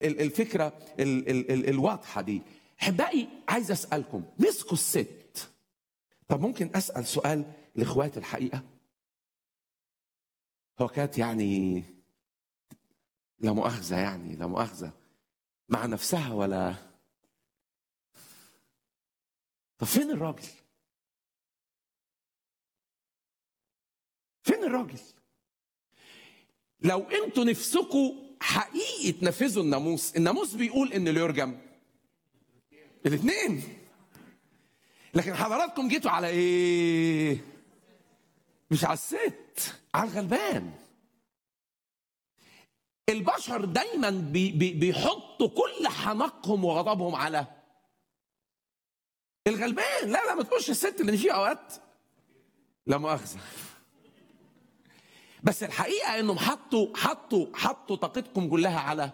ال- الفكره ال- ال- ال- الواضحه دي احبائي عايز اسالكم مسكوا الست طب ممكن اسال سؤال لاخواتي الحقيقه هو كانت يعني لا مؤاخذه يعني لا مؤاخذه مع نفسها ولا طب فين الراجل فين الراجل لو انتوا نفسكوا حقيقي تنفذوا الناموس الناموس بيقول ان اللي يرجم الاثنين لكن حضراتكم جيتوا على ايه مش على الست على الغلبان البشر دايما بي بي بيحطوا كل حنقهم وغضبهم على الغلبان لا لا ما تقولش الست لان في اوقات لا مؤاخذه بس الحقيقه انهم حطوا حطوا حطوا طاقتكم كلها على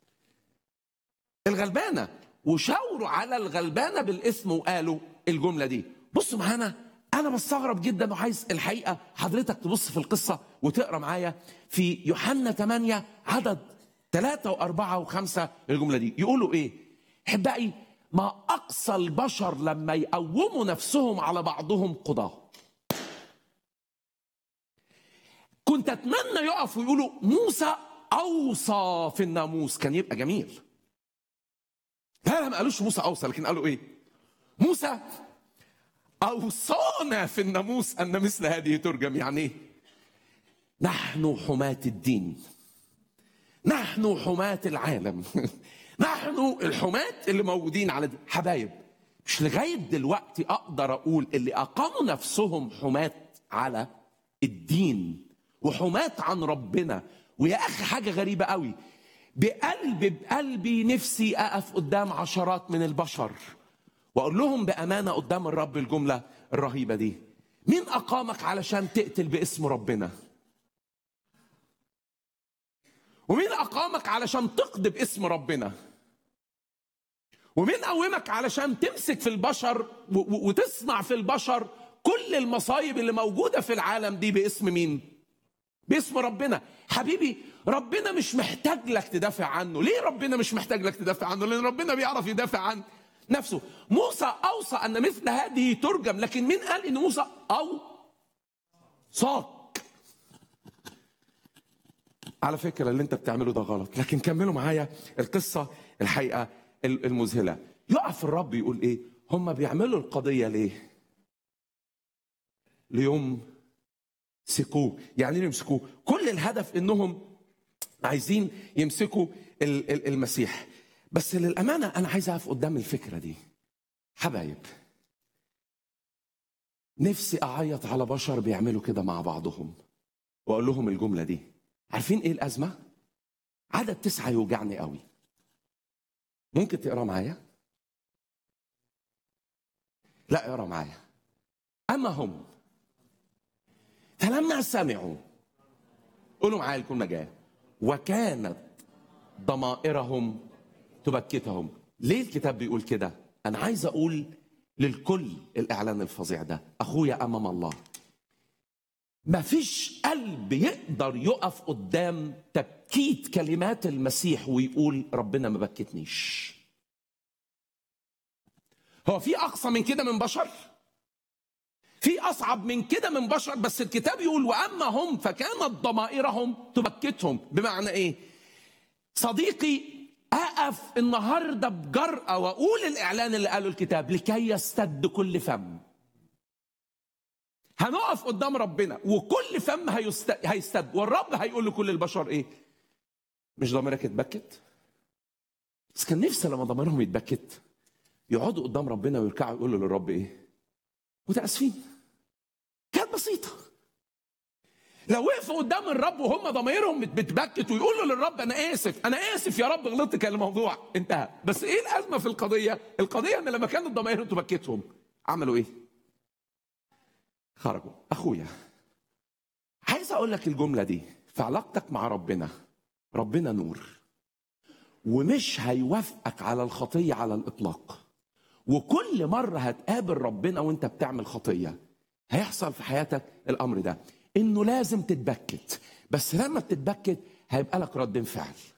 الغلبانه وشاوروا على الغلبانه بالاسم وقالوا الجمله دي بصوا معانا انا بستغرب جدا وعايز الحقيقه حضرتك تبص في القصه وتقرا معايا في يوحنا 8 عدد ثلاثة وأربعة وخمسة الجملة دي يقولوا إيه؟ أحبائي ما أقصى البشر لما يقوموا نفسهم على بعضهم قضاة كنت أتمنى يقفوا يقولوا موسى أوصى في الناموس كان يبقى جميل لا لا ما قالوش موسى أوصى لكن قالوا إيه؟ موسى أوصانا في الناموس أن مثل هذه ترجم يعني إيه؟ نحن حماة الدين نحن حماة العالم نحن الحماة اللي موجودين على دي. حبايب مش لغاية دلوقتي أقدر أقول اللي أقاموا نفسهم حماة على الدين وحماة عن ربنا ويا أخي حاجة غريبة قوي بقلب بقلبي نفسي أقف قدام عشرات من البشر وأقول لهم بأمانة قدام الرب الجملة الرهيبة دي مين أقامك علشان تقتل باسم ربنا ومين أقامك علشان تقضي باسم ربنا ومين قومك علشان تمسك في البشر و- و- وتصنع في البشر كل المصايب اللي موجودة في العالم دي باسم مين باسم ربنا حبيبي ربنا مش محتاج لك تدافع عنه ليه ربنا مش محتاج لك تدافع عنه لان ربنا بيعرف يدافع عن نفسه موسى اوصى ان مثل هذه ترجم لكن مين قال ان موسى او صاك على فكره اللي انت بتعمله ده غلط لكن كملوا معايا القصه الحقيقه المذهله يقف الرب يقول ايه هم بيعملوا القضيه ليه ليوم يمسكوه يعني ايه يمسكوه كل الهدف انهم عايزين يمسكوا ال- ال- المسيح بس للامانه انا عايز اقف قدام الفكره دي حبايب نفسي اعيط على بشر بيعملوا كده مع بعضهم واقول لهم الجمله دي عارفين ايه الازمه عدد تسعه يوجعني قوي ممكن تقرا معايا لا اقرا معايا اما هم فلما سمعوا قولوا معايا الكلمة جاية وكانت ضمائرهم تبكتهم ليه الكتاب بيقول كده أنا عايز أقول للكل الإعلان الفظيع ده أخويا أمام الله مفيش قلب يقدر يقف قدام تبكيت كلمات المسيح ويقول ربنا ما بكتنيش هو في أقصى من كده من بشر؟ في اصعب من كده من بشر بس الكتاب يقول واما هم فكانت ضمائرهم تبكتهم بمعنى ايه صديقي اقف النهارده بجرأه واقول الاعلان اللي قاله الكتاب لكي يستد كل فم هنقف قدام ربنا وكل فم هيست- هيستد والرب هيقول لكل البشر ايه مش ضميرك اتبكت بس كان نفسي لما ضميرهم يتبكت يقعدوا قدام ربنا ويركعوا يقولوا للرب ايه متاسفين كانت بسيطه لو وقفوا قدام الرب وهم ضميرهم بتبكت ويقولوا للرب انا اسف انا اسف يا رب غلطت كان الموضوع انتهى بس ايه الازمه في القضيه القضيه ان لما كانت ضميرهم تبكتهم عملوا ايه خرجوا اخويا عايز اقول لك الجمله دي في علاقتك مع ربنا ربنا نور ومش هيوافقك على الخطيه على الاطلاق وكل مرة هتقابل ربنا وانت بتعمل خطية هيحصل في حياتك الأمر ده إنه لازم تتبكت بس لما تتبكت هيبقى لك رد فعل